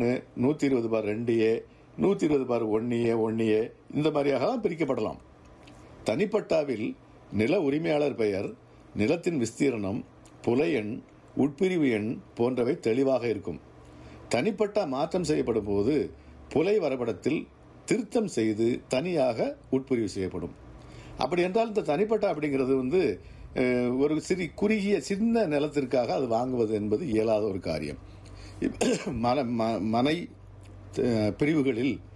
ஒன்று நூற்றி இருபது பார் ரெண்டு ஏ நூற்றி இருபது பார் ஒன்று ஏ ஒன்று ஏ இந்த மாதிரியாகலாம் பிரிக்கப்படலாம் தனிப்பட்டாவில் நில உரிமையாளர் பெயர் நிலத்தின் விஸ்தீரணம் புல எண் உட்பிரிவு எண் போன்றவை தெளிவாக இருக்கும் தனிப்பட்டா மாற்றம் செய்யப்படும் போது புலை வரைபடத்தில் திருத்தம் செய்து தனியாக உட்பிரிவு செய்யப்படும் அப்படி என்றால் இந்த தனிப்பட்டா அப்படிங்கிறது வந்து அஹ், ஒரு சிறி குறுகிய சின்ன நிலத்திற்காக அது வாங்குவது என்பது இயலாத ஒரு காரியம் மன ம- மனை அஹ், பிரிவுகளில்